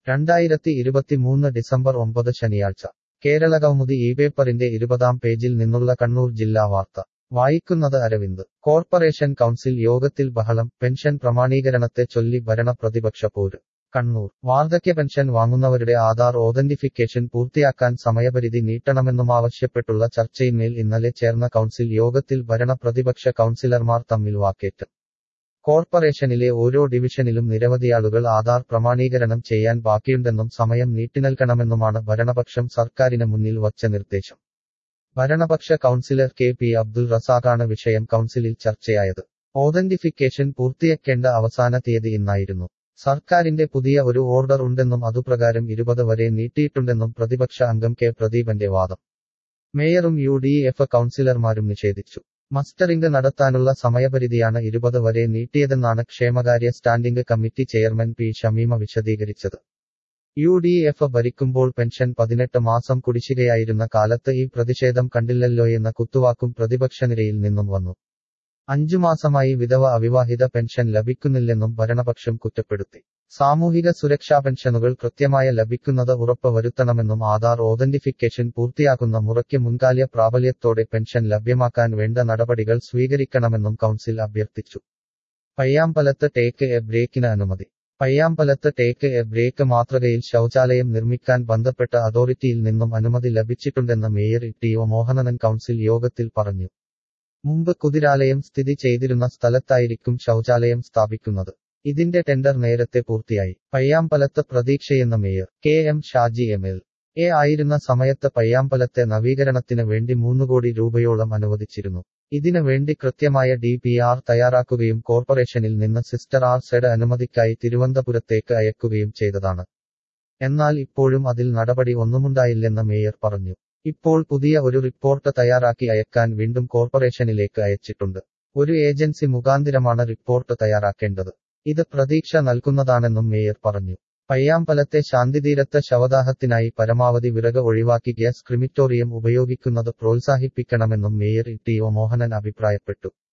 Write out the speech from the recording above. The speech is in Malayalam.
രണ്ടായിരത്തി ഇരുപത്തിമൂന്ന് ഡിസംബർ ഒമ്പത് ശനിയാഴ്ച കേരളകൗമുദി ഈ പേപ്പറിന്റെ ഇരുപതാം പേജിൽ നിന്നുള്ള കണ്ണൂർ ജില്ലാ വാർത്ത വായിക്കുന്നത് അരവിന്ദ് കോർപ്പറേഷൻ കൗൺസിൽ യോഗത്തിൽ ബഹളം പെൻഷൻ പ്രമാണീകരണത്തെ ചൊല്ലി ഭരണ പ്രതിപക്ഷ പോര് കണ്ണൂർ വാർദ്ധക്യ പെൻഷൻ വാങ്ങുന്നവരുടെ ആധാർ ഓതന്റിഫിക്കേഷൻ പൂർത്തിയാക്കാൻ സമയപരിധി നീട്ടണമെന്നുമാവശ്യപ്പെട്ടുള്ള ചർച്ചയിന്മേൽ ഇന്നലെ ചേർന്ന കൗൺസിൽ യോഗത്തിൽ ഭരണ പ്രതിപക്ഷ കൗൺസിലർമാർ തമ്മിൽ വാക്കേറ്റം കോർപ്പറേഷനിലെ ഓരോ ഡിവിഷനിലും നിരവധിയാളുകൾ ആധാർ പ്രമാണീകരണം ചെയ്യാൻ ബാക്കിയുണ്ടെന്നും സമയം നീട്ടിനൽകണമെന്നുമാണ് ഭരണപക്ഷം സർക്കാരിന് മുന്നിൽ വച്ച നിർദ്ദേശം ഭരണപക്ഷ കൗൺസിലർ കെ പി അബ്ദുൾ റസാഖാണ് വിഷയം കൗൺസിലിൽ ചർച്ചയായത് ഓതന്റിഫിക്കേഷൻ പൂർത്തിയാക്കേണ്ട അവസാന തീയതി ഇന്നായിരുന്നു സർക്കാരിന്റെ പുതിയ ഒരു ഓർഡർ ഉണ്ടെന്നും അതുപ്രകാരം ഇരുപത് വരെ നീട്ടിയിട്ടുണ്ടെന്നും പ്രതിപക്ഷ അംഗം കെ പ്രദീപന്റെ വാദം മേയറും യു ഡി എഫ് കൗൺസിലർമാരും നിഷേധിച്ചു മസ്റ്ററിംഗ് നടത്താനുള്ള സമയപരിധിയാണ് ഇരുപത് വരെ നീട്ടിയതെന്നാണ് ക്ഷേമകാര്യ standing committee chairman P Shameema വിശദീകരിച്ചത് യു ഡി എഫ് ഭരിക്കുമ്പോൾ പെൻഷൻ പതിനെട്ട് മാസം കുടിശ്ശികയായിരുന്ന കാലത്ത് ഈ പ്രതിഷേധം കണ്ടില്ലല്ലോയെന്ന കുത്തുവാക്കും പ്രതിപക്ഷനിരയിൽ നിന്നും വന്നു അഞ്ചു മാസമായി വിധവ അവിവാഹിത പെൻഷൻ ലഭിക്കുന്നില്ലെന്നും ഭരണപക്ഷം കുറ്റപ്പെടുത്തി സാമൂഹിക സുരക്ഷാ പെൻഷനുകൾ കൃത്യമായ ലഭിക്കുന്നത് ഉറപ്പ് വരുത്തണമെന്നും ആധാർ ഓതന്റിഫിക്കേഷൻ പൂർത്തിയാക്കുന്ന മുറയ്ക്ക് മുൻകാല പ്രാബല്യത്തോടെ പെൻഷൻ ലഭ്യമാക്കാൻ വേണ്ട നടപടികൾ സ്വീകരിക്കണമെന്നും കൗൺസിൽ അഭ്യർത്ഥിച്ചു പയ്യാമ്പലത്ത് ടേക്ക് എ ബ്രേക്കിന് അനുമതി പയ്യാമ്പലത്ത് ടേക്ക് എ ബ്രേക്ക് മാതൃകയിൽ ശൗചാലയം നിർമ്മിക്കാൻ ബന്ധപ്പെട്ട അതോറിറ്റിയിൽ നിന്നും അനുമതി ലഭിച്ചിട്ടുണ്ടെന്ന് mayor T O Mohanan council യോഗത്തിൽ പറഞ്ഞു മുമ്പ് കുതിരാലയം സ്ഥിതി ചെയ്തിരുന്ന സ്ഥലത്തായിരിക്കും ശൗചാലയം സ്ഥാപിക്കുന്നത് ഇതിന്റെ ടെൻഡർ നേരത്തെ പൂർത്തിയായി പയ്യാമ്പലത്ത് പ്രതീക്ഷയെന്ന mayor K M Shaji M L A ആയിരുന്ന സമയത്ത് പയ്യാമ്പലത്തെ നവീകരണത്തിന് വേണ്ടി മൂന്ന് കോടി രൂപയോളം അനുവദിച്ചിരുന്നു ഇതിനു വേണ്ടി കൃത്യമായ ഡി പി ആർ തയ്യാറാക്കുകയും കോർപ്പറേഷനിൽ നിന്ന് സിസ്റ്റർ ആർ സെഡ് അനുമതിക്കായി തിരുവനന്തപുരത്തേക്ക് അയക്കുകയും ചെയ്തതാണ് എന്നാൽ ഇപ്പോഴും അതിൽ നടപടി ഒന്നുമുണ്ടായില്ലെന്ന് മേയർ പറഞ്ഞു ഇപ്പോൾ പുതിയ ഒരു റിപ്പോർട്ട് തയ്യാറാക്കി അയക്കാൻ വീണ്ടും കോർപ്പറേഷനിലേക്ക് അയച്ചിട്ടുണ്ട് ഒരു ഏജൻസി മുഖാന്തിരമാണ് റിപ്പോർട്ട് തയ്യാറാക്കേണ്ടത് ഇത് പ്രതീക്ഷ നൽകുന്നതാണെന്നും മേയർ പറഞ്ഞു പയ്യാമ്പലത്തെ ശാന്തിതീരത്ത് ശവദാഹത്തിനായി പരമാവധി വിറക് ഒഴിവാക്കി ഗ്യാസ് ക്രിമിറ്റോറിയം ഉപയോഗിക്കുന്നത് പ്രോത്സാഹിപ്പിക്കണമെന്നും മേയർ ടി ഒ മോഹനൻ അഭിപ്രായപ്പെട്ടു